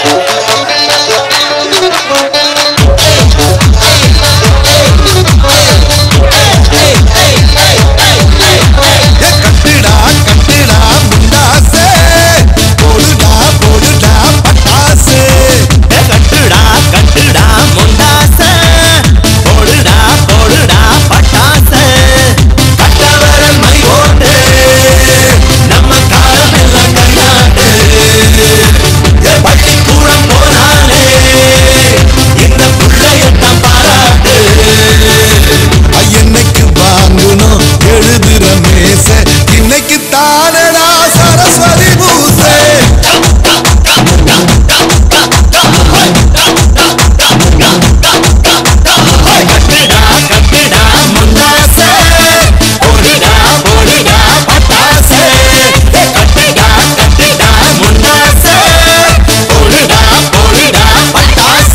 கட்டுடா கட்டுடா முண்டாசே போடுடா போடுடா பட்டாசு கட்டுடா கட்டுடா முண்டாச போடுடா போடுடா பட்டாச கட்டவரல் மை ஓட்டு நம்ம காலம் எல்லாம் கண்ணாட்டு ஏ பள்ளிக்கூடம் போனாலே இந்த புள்ளையத்தான் பாராட்டு என்னைக்கு வாங்கணும் எழுதுற மேச இன்னைக்கு தானடா சரஸ்வதி பூசே கட்டுடா கட்டுடா முண்டாச போடுடா போடுடா பட்டாச கட்டுடா கட்டுடா முண்டாச போடுடா போடுடா பட்டாச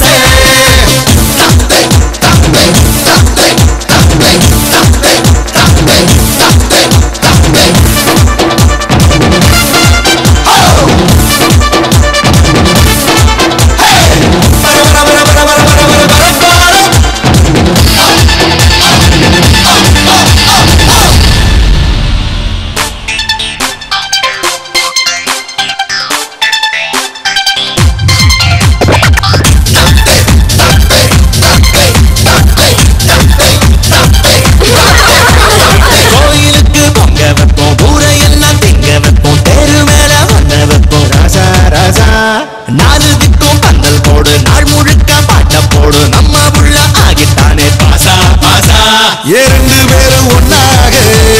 கோயிலுக்கு பொங்க வைப்போம் ஊரையெல்லாம் திங்க வைப்போம் தெரு மேல வண்ண வைப்போம் ராசா ராசா நாலு திக்கும் பந்தல் போடு நாள் முழுக்க பாட்ட போடு நம்ம உள்ள ஆகிட்டானே பாசா பாசா இரண்டு பேரும் ஒன்னாக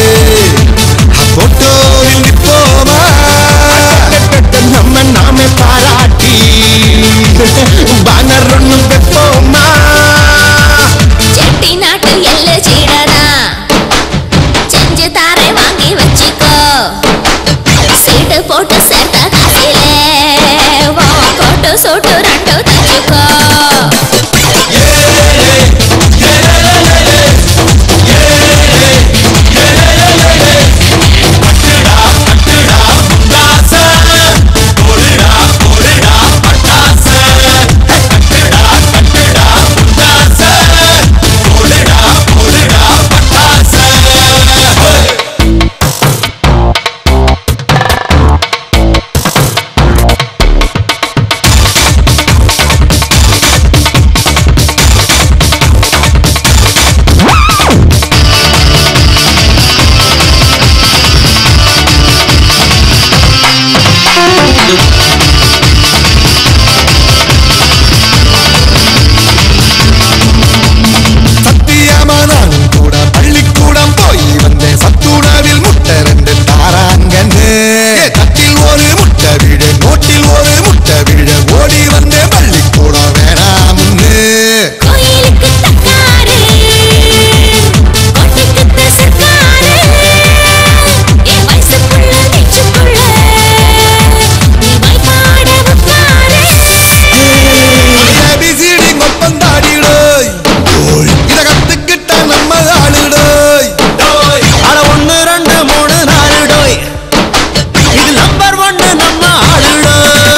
போட்டோவில் நிற்போமா நம்ம நாமே பாராட்டி பேனர் ஒண்ணும் வைப்போமா செட்டி நாட்டு எள்ளு சீடதா செஞ்சு தாரை வாங்கி வச்சுக்கோ சீட்டு போட்டு சேர்த்த காசிலே போட்டு சோட்டு ரெண்டு தச்சுக்கோ சத்தியமா நானும் கூட பள்ளிக்கூடம் போய் வந்தேன் சத்துணவில் முட்டை ரெண்டு தாராங்கன்னு தட்டில் ஒரு முட்டை விடு நோட்டில் ஒரு முட்டை விடு ஓடி வந்தேன் பள்ளிக்கூடம் வேணாம்னு கோயிலுக்கு தக்காரு கொட்டைக்கு தசக்காரு என் வயசுக்குள்ள நெச்சுக்குள்ள நீ வாய்ப்பாட உட்காரு ஏபிசிடி ஒப்பந்தாடிடோய் இத கத்துக்கிட்ட நம்ம ஆளுடோய் அட ஒண்ணு ரெண்டு மூணு நாலு டோய் இது நம்பர் ஒண்ணு நம்ம ஆளுடோ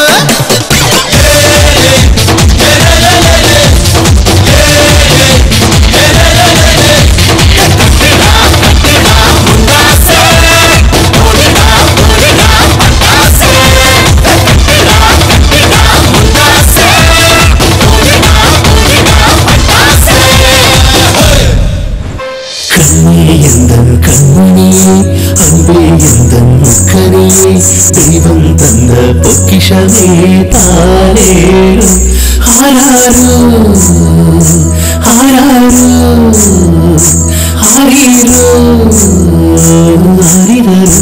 கண்ணே எந்தன் கண்மணியே அன்பே எந்தன் முக்கனியே தெய்வம் தந்த பொக்கிஷமே தாரேரோ ஆராரோ ஆராரோ ஆரீரோ ஆரிரோ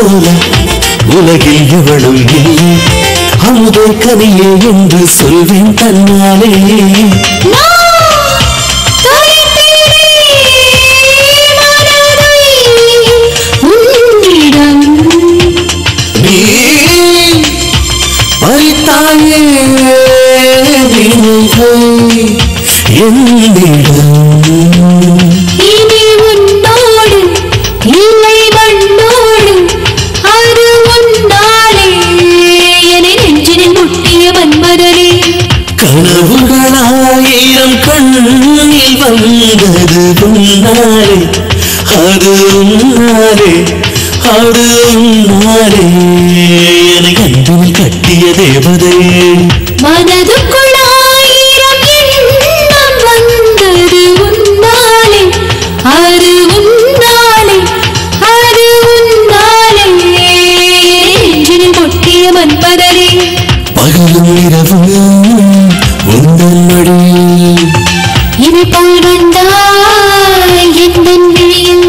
போல உலகில் எவளும் இல்லை அமுதே கனியே என்று சொல்வேன் தன்னாலே நீ பறித்தாயே நினைவை என்னிடம் இனி உன்னோடு இல்லை மண்ணோடு அது உன்னாலே என்னை நெஞ்சினில் முட்டிய மன்மதனே கனவுகளாயிரம் கண்ணில் வந்தது உன்னாலே அது உன்னாலே அது உன்னாலே என கண்ணில் கட்டிய தேவதையே மனதுக்குள் ஆயிரம் எண்ணம் வந்தது உன்னாலே அது உன்னாலே அது உன்னாலே நெஞ்சினில் முட்டிய மன்மதனே பகலும் இரவும் உந்தன் மடியில் இனி போல் வந்தாய் என் விழியில்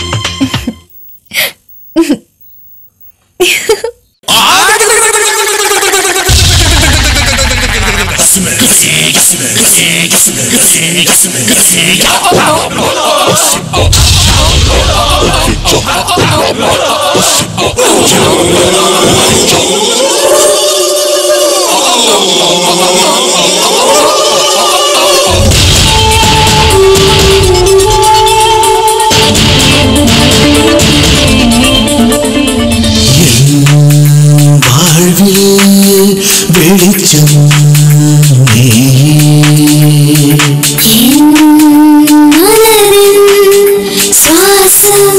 வாழ்வில் வெளிச்சம் நீயே மலரின் சுவாசம்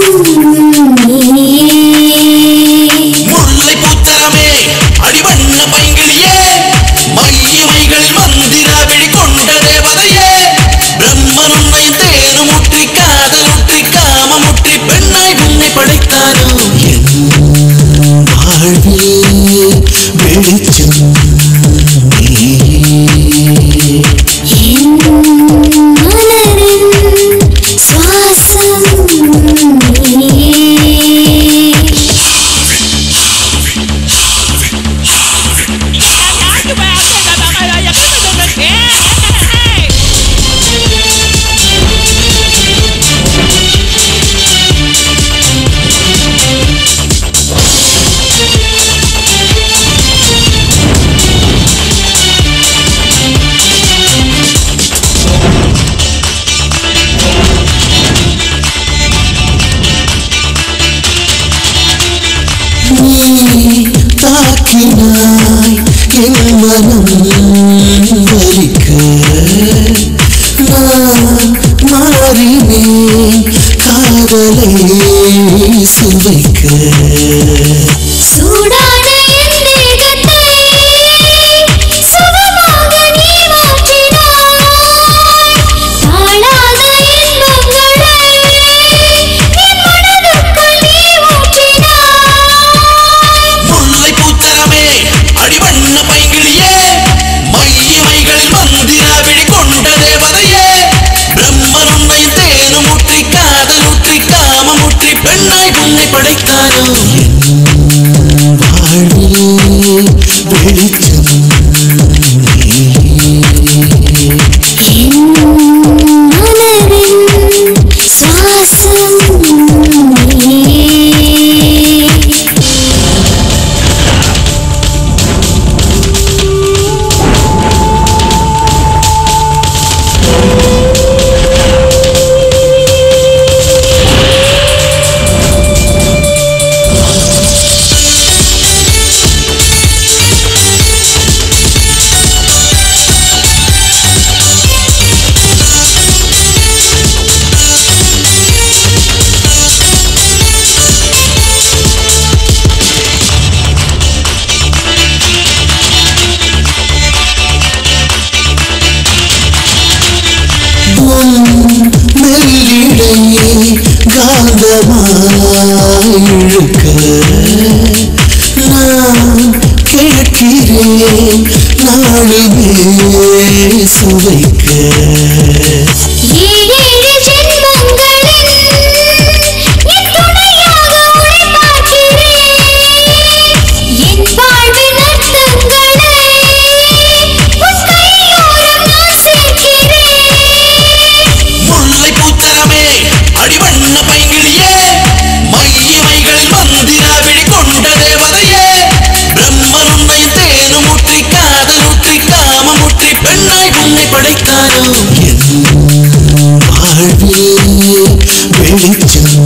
நீயே. முல்லை பூத்தரமே அடிவண்ண பைங்கிளியே மையமைகளில் மந்திர விழி கொண்ட தேவதையே பிரம்மன் உன்னை தேனு முற்றி காதல் முற்றி காம முற்றி பெண்ணாய் உன்னை படைத்தாரோ வாழ்வில் வெளிச்சம் நீயே என் மலரின் சுவாசம் நீயே. நீ தாக்கினாய் என் மனம் வலிக்க நான் மாறினேன் காதலை சுவைக்க சூடான என் தேகத்தை சுகமாக நீ மாற்றினாய். தாழாத இன்பங்களை என் மனதுக்குள் நீ ஊற்றினாய். முல்லை பூத்தரமே அடிவண்ண பைங்கிளியே மையமைகளில் தாய் உன்னை படைத்தாரோ என் வாழ்வே வெளிச்சம்